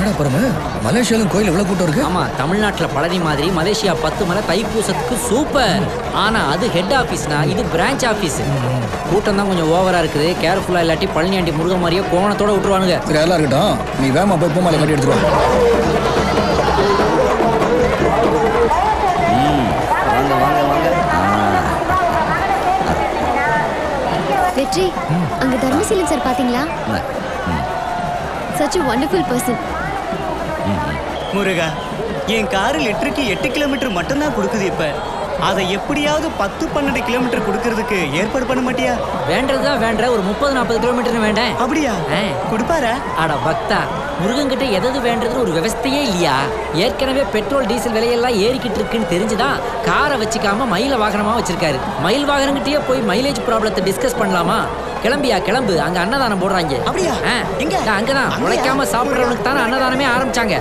என்னடா பரம மலேசியாலும் கோயில் இவ்வளவு கூட்டம் இருக்கு ஆமா தமிழ்நாட்டுல பழனி மாதிரி மலேசியா பத்து மலை தைப்பூசத்துக்கு சூப்பர் ஆனா அது ஹெட் ஆபீஸ்னா இது பிரான்ச் ஆபீஸ் கூட்டம் தான் கொஞ்சம் ஓவரா இருக்குது கேர்ஃபுல்லா இல்லாட்டி பழனியாண்டி முருகன் மாதிரியே கோவணத்தோட விட்டுருவானுங்க சரி அதெல்லாம் இருக்கட்டும் நீ வேமா போய் பூமாலை கட்டி எடுத்துருவா வாங்க வாங்க வாங்க வெற்றி அங்க தர்மசீலன் சார் பாத்தீங்களா சச் வண்டர்ஃபுல் பர்சன் முருகா என் காரு லிட்டருக்கு எட்டு கிலோமீட்டர் மட்டும்தான் கொடுக்குது இப்ப அதை எப்படியாவது பத்து பன்னெண்டு கிலோமீட்டர் கொடுக்கறதுக்கு ஏற்பாடு பண்ண மாட்டியா வேண்டதுதான் வேண்ட ஒரு முப்பது நாற்பது கிலோமீட்டர் வேண்டேன் அப்படியா ஆ. கொடுப்பாரா அட பக்தா முருகன் கிட்ட எதாவது வேண்டதுன்னு ஒரு விவஸ்தையே இல்லையா ஏற்கனவே பெட்ரோல் டீசல் விலையெல்லாம் ஏறிக்கிட்டு இருக்குன்னு தெரிஞ்சுதான் காரை வச்சுக்காம மயில வாகனமா வச்சிருக்காரு மயில் வாகனங்கிட்டயே போய் மைலேஜ் ப்ராப்ளத்தை டிஸ்கஸ் பண்ணலாமா கிளம்பியா கிளம்பு அங்க அன்னதானம் போடுறாங்க அப்படியா? ஆ, எங்க? இதோ அங்கதான் அங்கயா? உழைக்காம சாப்பிடுறவனுக்கு தானே அன்னதானமே ஆரம்பிச்சாங்க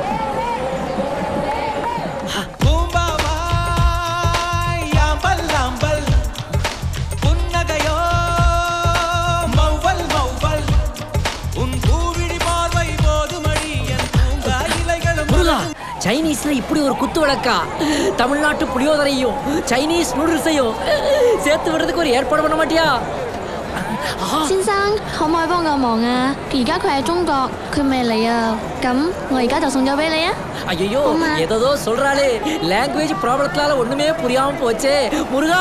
பூம்பாவாய் யாம்பல் லாம்பல் புன்னகையோ மௌவல் மௌவல் உன் பூவிழி பார்வை போதுமடி என் பூங்கா இலைகளும் முருகா சைனீஸ்ல இப்படி ஒரு குத்து வழக்கா தமிழ்நாட்டு புளியோதரையும் சைனீஸ் நூடுல்ஸையும் சேர்த்து விடுறதுக்கு ஒரு ஏற்பாடு பண்ண மாட்டியா 先生，可唔可以幫我忙啊？而家佢喺中國，佢未嚟啊。咁我而家就送咗俾你啊。 ஐயோ ஆமா. ஏதோ சொல்றாளே லாங்குவேஜ் ப்ராப்ளத்தால ஒண்ணுமே புரியாம போச்சே முருகா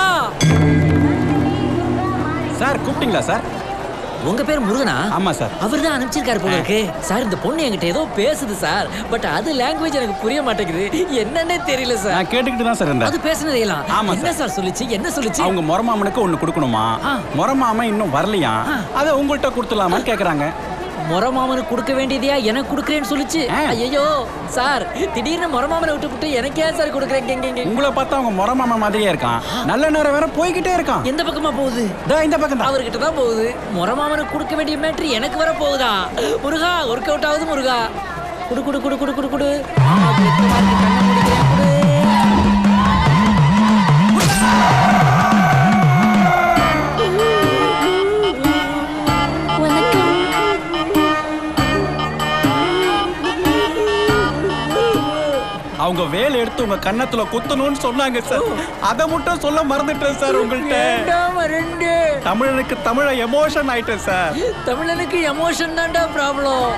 சார் கூப்பிட்டீங்களா சார் உங்க பேர் முருகனா ஆமா சார் அவர் தான் அனுப்பிச்சிருக்காரு போல இருக்கு சார் இந்த பொண்ணு என்கிட்ட ஏதோ பேசுது சார் பட் அது லாங்குவேஜ் எனக்கு புரிய மாட்டேங்குது என்னன்னே தெரியல சார் நான் கேட்டுக்கிட்டு தான் சார் இருந்தேன் அது பேசுனதெல்லாம் ஆமா என்ன சார் சொல்லுச்சு என்ன சொல்லுச்சு அவங்க முறமாமனுக்கு ஒண்ணு கொடுக்கணுமா ஆ. முறமாமன் இன்னும் வரலையா அதை உங்கள்கிட்ட கொடுத்துலாமான்னு கேக்குறாங்க மொரமாமனுக்கு கொடுக்க வேண்டியதையா எனக்கு கொடுக்குறேன்னு சொல்லுச்சு ஆ. ஐயோ சார் திடீர்னு மொரமாமனை விட்டு விட்டு எனக்கு ஏன் சார் கொடுக்குறேன் உங்களை பார்த்தா அவங்க முறமாமன் மாதிரியே இருக்கான் நல்ல நேரம் வேற போய்கிட்டே இருக்கான் எந்த பக்கமா போகுது இதோ இந்த பக்கம் தான் அவர்கிட்ட தான் போகுது மொரமாமனுக்கு கொடுக்க வேண்டிய மேட்ரு எனக்கு வர போகுதா முருகா ஒர்க் அவுட் ஆகுது முருகா குடு குடு குடு குடு குடு குடு ஆமா, வெக்கமா இருக்கு, கண்ணை மூடிக்கிறேன், குடு. வணக்கம் அவங்க வேலை எடுத்து உங்க கன்னத்துல குத்தணும்னு சொன்னாங்க சார் அதை மட்டும் சொல்ல மறந்துட்டேன் சார் உங்கள்கிட்ட வேண்டாம், ரெண்டு தமிழனுக்கு தமிழ எமோஷன் ஆயிட்டேன் சார் தமிழனுக்கு எமோஷன் தான்டா ப்ராப்ளம்